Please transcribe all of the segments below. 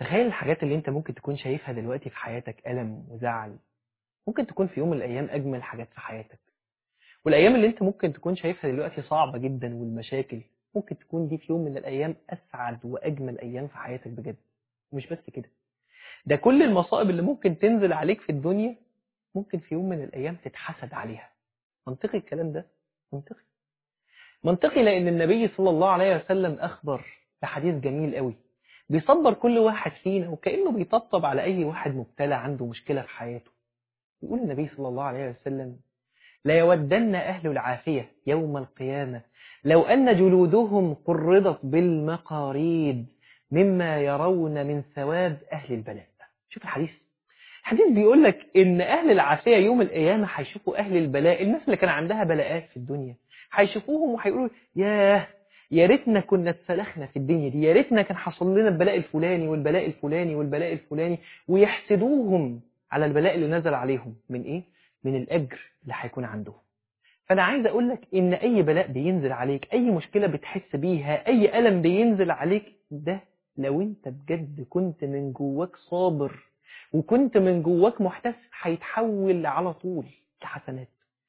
تخيل الحاجات اللي انت ممكن تكون شايفها دلوقتي في حياتك ألم وزعل ممكن تكون في يوم من الأيام أجمل حاجات في حياتك والأيام اللي انت ممكن تكون شايفها دلوقتي صعبة جدا والمشاكل ممكن تكون دي في يوم من الأيام أسعد وأجمل أيام في حياتك بجد ومش بس كده ده كل المصائب اللي ممكن تنزل عليك في الدنيا ممكن في يوم من الأيام تتحسد عليها منطقي الكلام ده منطقي منطقي لأن النبي صلى الله عليه وسلم أخبر بحديث جميل قوي بيصبر كل واحد فينا وكأنه بيطبطب على أي واحد مبتلى عنده مشكلة في حياته يقول النبي صلى الله عليه وسلم لا يودن أهل العافية يوم القيامة لو أن جلودهم قرضت بالمقاريد مما يرون من ثواب أهل البلاء شوف الحديث الحديث بيقول لك إن أهل العافية يوم القيامة هيشوفوا أهل البلاء الناس اللي كان عندها بلاءات في الدنيا هيشوفوهم وهيقولوا ياه يا ريتنا كنا اتسلخنا في الدنيا دي يا ريتنا كان حصل لنا البلاء الفلاني والبلاء الفلاني والبلاء الفلاني ويحسدوهم على البلاء اللي نزل عليهم من ايه من الاجر اللي هيكون عندهم فانا عايز اقول لك ان اي بلاء بينزل عليك اي مشكله بتحس بيها اي الم بينزل عليك ده لو انت بجد كنت من جواك صابر وكنت من جواك محتسب هيتحول على طول لحسنات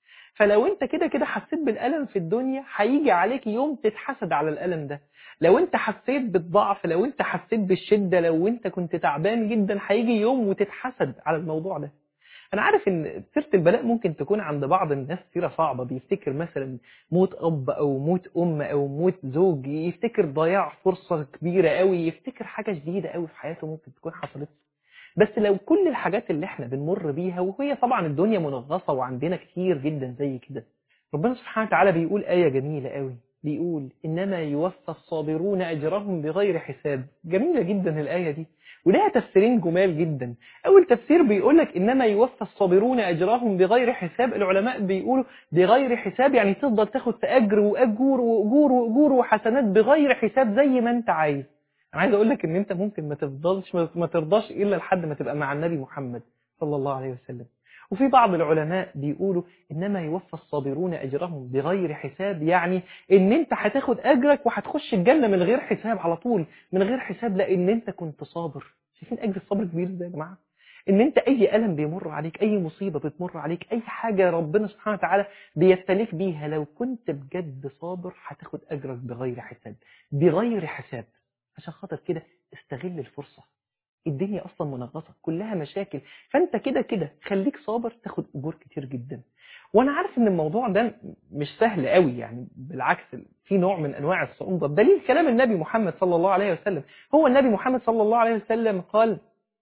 فلو انت كده كده حسيت بالألم في الدنيا هيجي عليك يوم تتحسد على الألم ده لو انت حسيت بالضعف لو انت حسيت بالشدة لو انت كنت تعبان جدا هيجي يوم وتتحسد على الموضوع ده انا عارف ان سيرة البلاء ممكن تكون عند بعض الناس سيرة صعبة بيفتكر مثلا موت اب او موت ام او موت زوج يفتكر ضياع فرصة كبيرة قوي يفتكر حاجة شديدة قوي في حياته ممكن تكون حصلت بس لو كل الحاجات اللي احنا بنمر بيها وهي طبعا الدنيا منغصة وعندنا كتير جدا زي كده ربنا سبحانه وتعالى بيقول آية جميلة قوي بيقول إنما يوفى الصابرون أجرهم بغير حساب جميلة جدا الآية دي ولها تفسيرين جمال جدا أول تفسير بيقول لك إنما يوفى الصابرون أجرهم بغير حساب العلماء بيقولوا بغير حساب يعني تفضل تاخد في أجر وأجور وأجور وأجور وحسنات بغير حساب زي ما أنت عايز انا عايز اقول لك ان انت ممكن ما تفضلش ما ترضاش الا لحد ما تبقى مع النبي محمد صلى الله عليه وسلم وفي بعض العلماء بيقولوا انما يوفى الصابرون اجرهم بغير حساب يعني ان انت هتاخد اجرك وهتخش الجنه من غير حساب على طول من غير حساب لان انت كنت صابر شايفين اجر الصبر كبير ازاي يا جماعه ان انت اي الم بيمر عليك اي مصيبه بتمر عليك اي حاجه ربنا سبحانه وتعالى بيبتليك بيها لو كنت بجد صابر هتاخد اجرك بغير حساب بغير حساب عشان خاطر كده استغل الفرصة الدنيا أصلا منغصة كلها مشاكل فأنت كده كده خليك صابر تاخد أجور كتير جدا وأنا عارف إن الموضوع ده مش سهل قوي يعني بالعكس في نوع من أنواع الصعوبة بدليل كلام النبي محمد صلى الله عليه وسلم هو النبي محمد صلى الله عليه وسلم قال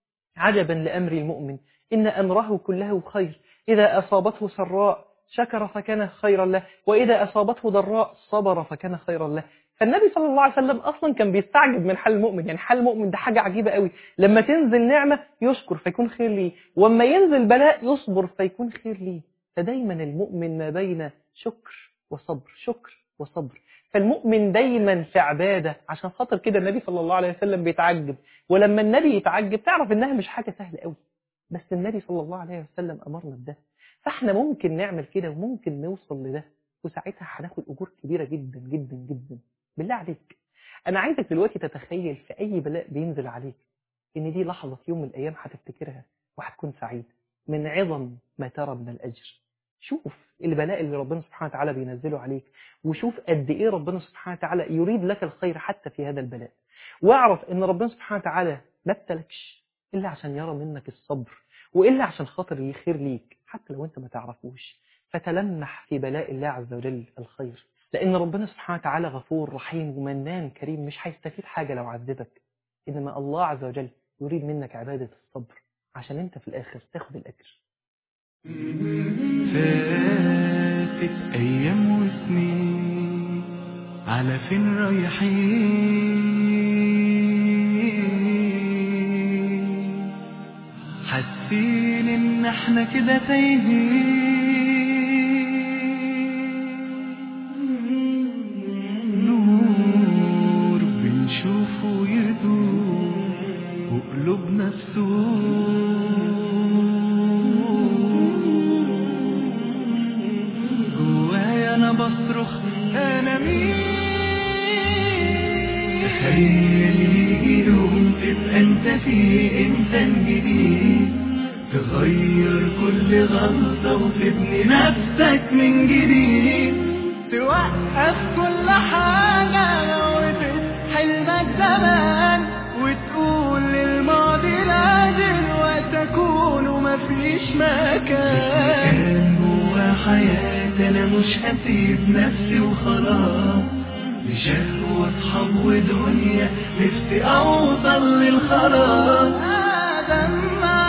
عجبا لأمر المؤمن إن أمره كله خير إذا أصابته سراء شكر فكان خيرا له وإذا أصابته ضراء صبر فكان خيرا له فالنبي صلى الله عليه وسلم اصلا كان بيستعجب من حال المؤمن يعني حال المؤمن ده حاجه عجيبه قوي لما تنزل نعمه يشكر فيكون خير ليه واما ينزل بلاء يصبر فيكون خير ليه فدايما المؤمن ما بين شكر وصبر شكر وصبر فالمؤمن دايما في عباده عشان خاطر كده النبي صلى الله عليه وسلم بيتعجب ولما النبي يتعجب تعرف انها مش حاجه سهله قوي بس النبي صلى الله عليه وسلم امرنا بده فاحنا ممكن نعمل كده وممكن نوصل لده وساعتها هناخد اجور كبيره جدا جدا جدا بالله عليك انا عايزك دلوقتي تتخيل في اي بلاء بينزل عليك ان دي لحظه في يوم من الايام هتفتكرها وهتكون سعيد من عظم ما ترى من الاجر شوف البلاء اللي ربنا سبحانه وتعالى بينزله عليك وشوف قد ايه ربنا سبحانه وتعالى يريد لك الخير حتى في هذا البلاء واعرف ان ربنا سبحانه وتعالى ما ابتلكش الا عشان يرى منك الصبر والا عشان خاطر الخير ليك حتى لو انت ما تعرفوش فتلمح في بلاء الله عز وجل الخير لأن ربنا سبحانه وتعالى غفور رحيم ومنان كريم مش هيستفيد حاجة لو عذبك إنما الله عز وجل يريد منك عبادة الصبر عشان أنت في الآخر تاخد الأجر فاتت أيام وسنين على فين رايحين حاسين إن احنا كده تايهين نور بنشوفه يدور وقلوبنا تسوق جوايا انا بصرخ انا مين تخيل يجي يوم تبقى انت في انسان جديد تغير كل غلطة وتبني نفسك من جديد توقف كل حاجة وقفت حلمك زمان وتقول للماضي لا دلوقتي أكون ومفيش مكان كان جوا حياتي انا مش هسيب نفسي وخلاص لشهوة اصحاب ودنيا نفسي اوصل للخلاص آدم